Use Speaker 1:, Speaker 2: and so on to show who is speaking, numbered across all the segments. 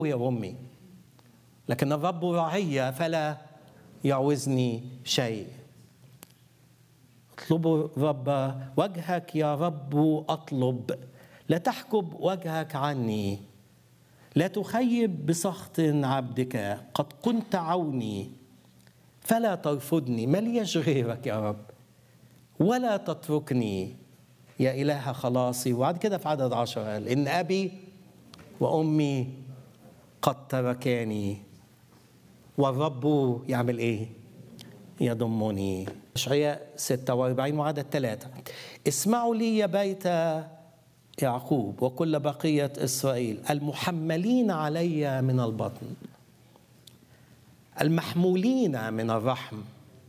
Speaker 1: يا أمي لكن الرب راعي فلا يعوزني شيء اطلبوا رب وجهك يا رب اطلب لا تحجب وجهك عني لا تخيب بسخط عبدك قد كنت عوني فلا ترفضني ما ليش غيرك يا رب ولا تتركني يا إله خلاصي وبعد كده في عدد عشر قال إن أبي وأمي قد تركاني والرب يعمل إيه؟ يضمني اشعياء 46 وعدد ثلاثة اسمعوا لي يا بيت يعقوب وكل بقية إسرائيل المحملين علي من البطن المحمولين من الرحم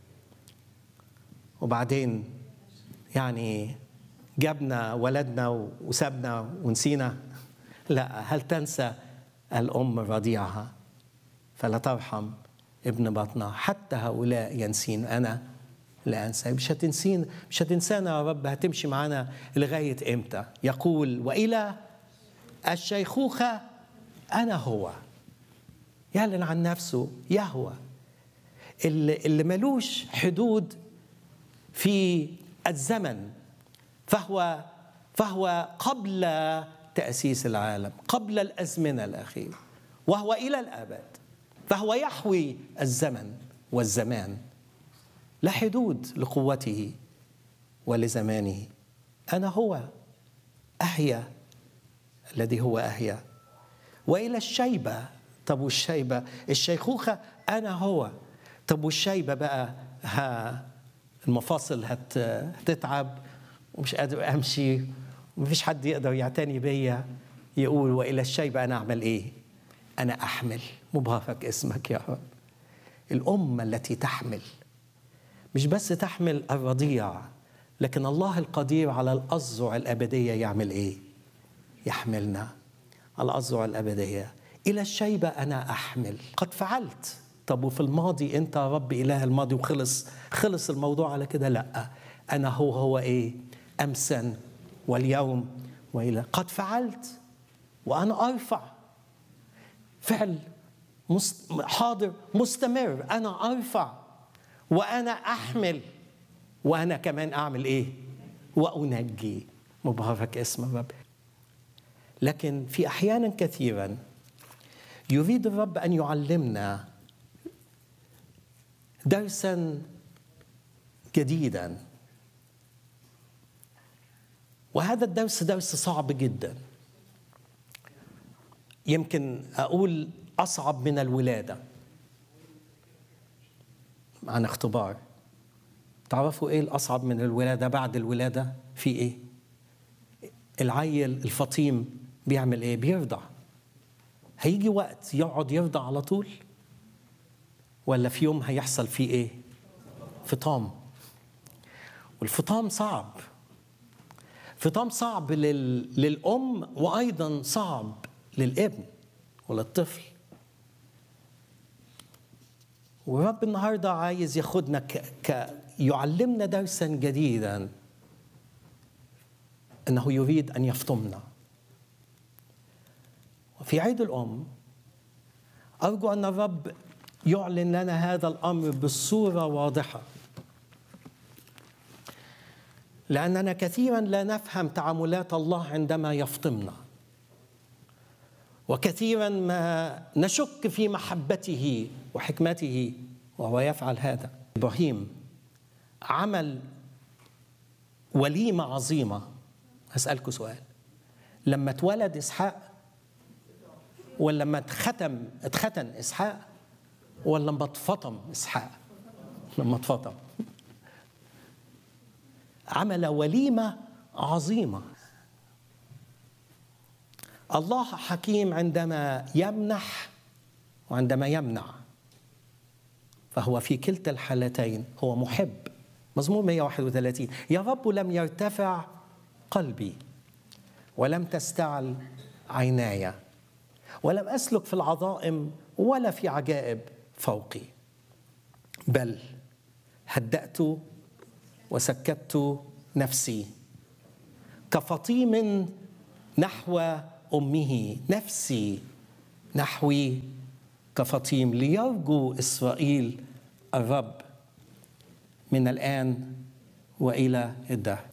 Speaker 1: وبعدين يعني جابنا ولدنا وسابنا ونسينا لا هل تنسى الأم رضيعها فلا ترحم ابن بطنها حتى هؤلاء ينسين أنا لا أنسى مش هتنسين مش هتنسانا يا رب هتمشي معانا لغاية إمتى يقول وإلى الشيخوخة أنا هو يعلن عن نفسه يهوى اللي, اللي ملوش حدود في الزمن فهو فهو قبل تأسيس العالم قبل الأزمنة الأخيرة وهو إلى الأبد فهو يحوي الزمن والزمان لا حدود لقوته ولزمانه انا هو احيا الذي هو احيا والى الشيبه طب والشيبه الشيخوخه انا هو طب والشيبه بقى ها المفاصل هت هتتعب ومش قادر امشي ومفيش حد يقدر يعتني بيا يقول والى الشيبه انا اعمل ايه انا احمل مبارك اسمك يا رب الامه التي تحمل مش بس تحمل الرضيع لكن الله القدير على الأزرع الأبدية يعمل إيه؟ يحملنا على الأزرع الأبدية إلى الشيبة أنا أحمل قد فعلت طب وفي الماضي أنت يا رب إله الماضي وخلص خلص الموضوع على كده لأ أنا هو هو إيه؟ أمسا واليوم وإلى قد فعلت وأنا أرفع فعل مست... حاضر مستمر أنا أرفع وانا احمل وانا كمان اعمل ايه وانجي مبارك اسم الرب لكن في احيانا كثيرا يريد الرب ان يعلمنا درسا جديدا وهذا الدرس درس صعب جدا يمكن اقول اصعب من الولاده عن اختبار تعرفوا ايه الاصعب من الولاده بعد الولاده في ايه العيل الفطيم بيعمل ايه بيرضع هيجي وقت يقعد يرضع على طول ولا في يوم هيحصل فيه ايه فطام والفطام صعب فطام صعب لل... للام وايضا صعب للابن وللطفل ورب النهارده عايز ياخدنا ك... ك... يعلمنا درسا جديدا انه يريد ان يفطمنا وفي عيد الام ارجو ان الرب يعلن لنا هذا الامر بصوره واضحه لاننا كثيرا لا نفهم تعاملات الله عندما يفطمنا وكثيرا ما نشك في محبته وحكمته وهو يفعل هذا ابراهيم عمل وليمه عظيمه هسالكم سؤال لما اتولد اسحاق ولا لما اتختم اتختن اسحاق ولا لما اتفطم اسحاق لما اتفطم عمل وليمه عظيمه الله حكيم عندما يمنح وعندما يمنع فهو في كلتا الحالتين هو محب مزمور 131 يا رب لم يرتفع قلبي ولم تستعل عيناي ولم اسلك في العظائم ولا في عجائب فوقي بل هدأت وسكت نفسي كفطيم نحو امه نفسي نحوي كفطيم ليرجو إسرائيل الرب من الآن وإلى الدهر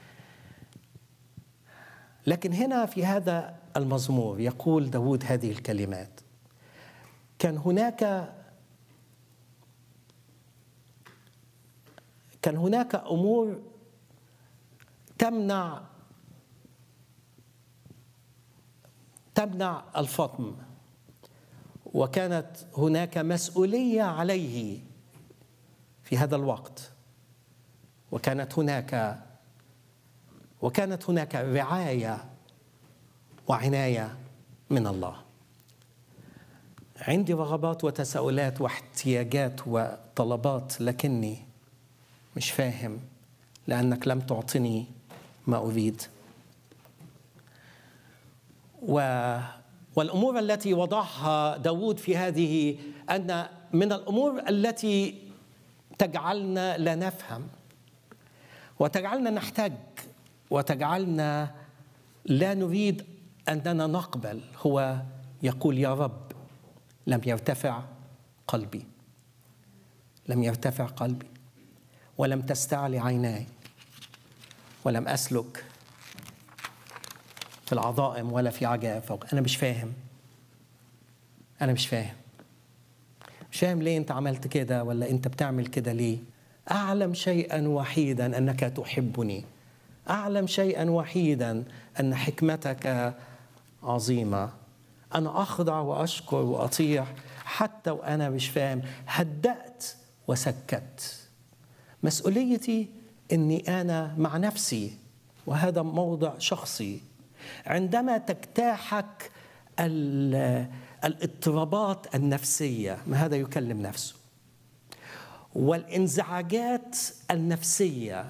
Speaker 1: لكن هنا في هذا المزمور يقول داود هذه الكلمات كان هناك كان هناك امور تمنع تمنع الفطم وكانت هناك مسؤوليه عليه في هذا الوقت وكانت هناك وكانت هناك رعايه وعنايه من الله عندي رغبات وتساؤلات واحتياجات وطلبات لكني مش فاهم لانك لم تعطني ما اريد و والامور التي وضعها داود في هذه ان من الامور التي تجعلنا لا نفهم وتجعلنا نحتاج وتجعلنا لا نريد اننا نقبل هو يقول يا رب لم يرتفع قلبي لم يرتفع قلبي ولم تستعلي عيناي ولم اسلك في العظائم ولا في عجائب فوق انا مش فاهم انا مش فاهم مش فاهم ليه انت عملت كده ولا انت بتعمل كده ليه اعلم شيئا وحيدا انك تحبني اعلم شيئا وحيدا ان حكمتك عظيمه انا اخضع واشكر واطيع حتى وانا مش فاهم هدأت وسكت مسؤوليتي اني انا مع نفسي وهذا موضع شخصي عندما تجتاحك الاضطرابات النفسيه ما هذا يكلم نفسه والانزعاجات النفسيه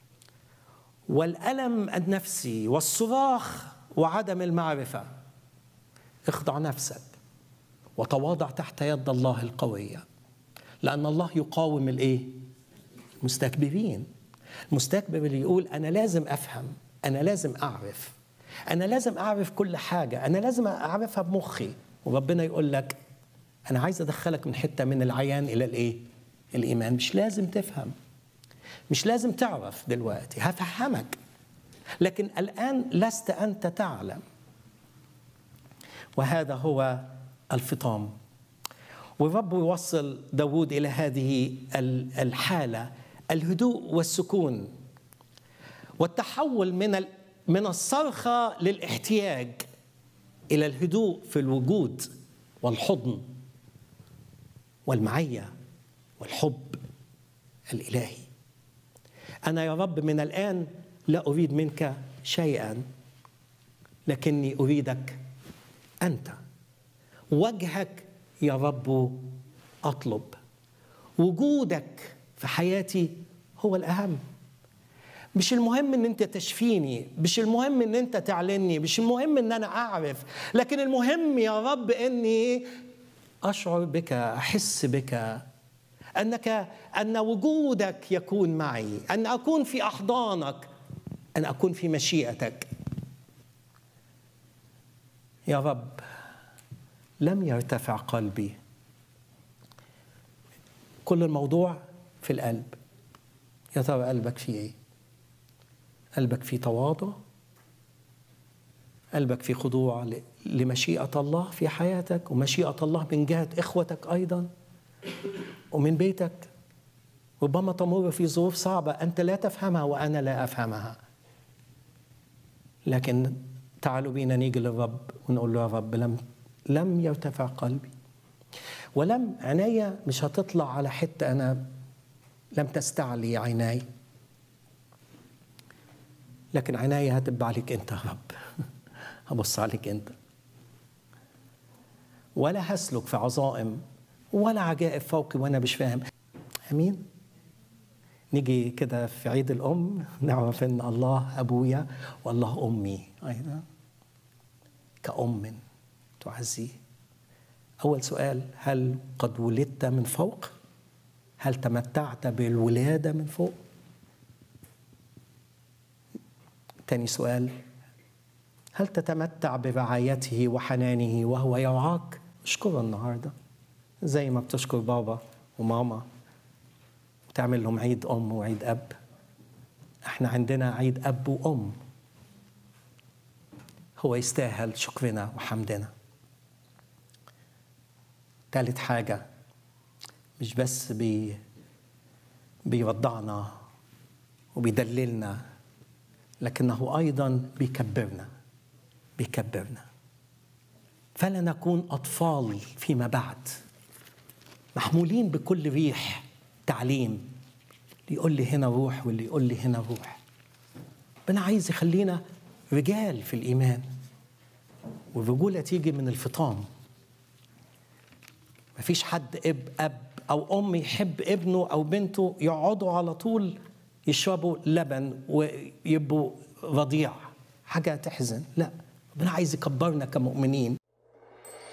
Speaker 1: والالم النفسي والصراخ وعدم المعرفه اخضع نفسك وتواضع تحت يد الله القويه لان الله يقاوم الايه المستكبرين المستكبر اللي يقول انا لازم افهم انا لازم اعرف انا لازم اعرف كل حاجه انا لازم اعرفها بمخي وربنا يقول لك انا عايز ادخلك من حته من العيان الى الايه الايمان مش لازم تفهم مش لازم تعرف دلوقتي هفهمك لكن الان لست انت تعلم وهذا هو الفطام والرب يوصل داود إلى هذه الحالة الهدوء والسكون والتحول من من الصرخة للاحتياج إلى الهدوء في الوجود والحضن والمعية والحب الإلهي أنا يا رب من الآن لا أريد منك شيئا لكني أريدك أنت وجهك يا رب أطلب وجودك في حياتي هو الأهم مش المهم ان انت تشفيني مش المهم ان انت تعلني مش المهم ان انا اعرف لكن المهم يا رب اني اشعر بك احس بك انك ان وجودك يكون معي ان اكون في احضانك ان اكون في مشيئتك يا رب لم يرتفع قلبي كل الموضوع في القلب يا ترى قلبك فيه ايه قلبك فيه تواضع قلبك في خضوع لمشيئة الله في حياتك ومشيئة الله من جهة إخوتك أيضا ومن بيتك ربما تمر في ظروف صعبة أنت لا تفهمها وأنا لا أفهمها لكن تعالوا بينا نيجي للرب ونقول له يا رب لم لم يرتفع قلبي ولم عينيا مش هتطلع على حتة أنا لم تستعلي عيناي لكن عيناي هتبقى عليك أنت يا رب هبص عليك أنت ولا هسلك في عظائم ولا عجائب فوقي وأنا مش فاهم أمين نيجي كده في عيد الأم نعرف إن الله أبويا والله أمي أيضا كأم تعزيه أول سؤال هل قد ولدت من فوق؟ هل تمتعت بالولادة من فوق؟ تاني سؤال هل تتمتع برعايته وحنانه وهو يرعاك اشكره النهارده زي ما بتشكر بابا وماما وتعمل لهم عيد ام وعيد اب احنا عندنا عيد اب وام هو يستاهل شكرنا وحمدنا ثالث حاجة مش بس بي بيوضعنا وبيدللنا لكنه أيضا بيكبرنا بيكبرنا فلا نكون أطفال فيما بعد محمولين بكل ريح تعليم اللي يقول لي هنا روح واللي يقول لي هنا روح ربنا عايز يخلينا رجال في الإيمان والرجولة تيجي من الفطام مفيش حد اب اب او ام يحب ابنه او بنته يقعدوا على طول يشربوا لبن ويبقوا رضيع حاجه تحزن لا ربنا عايز يكبرنا كمؤمنين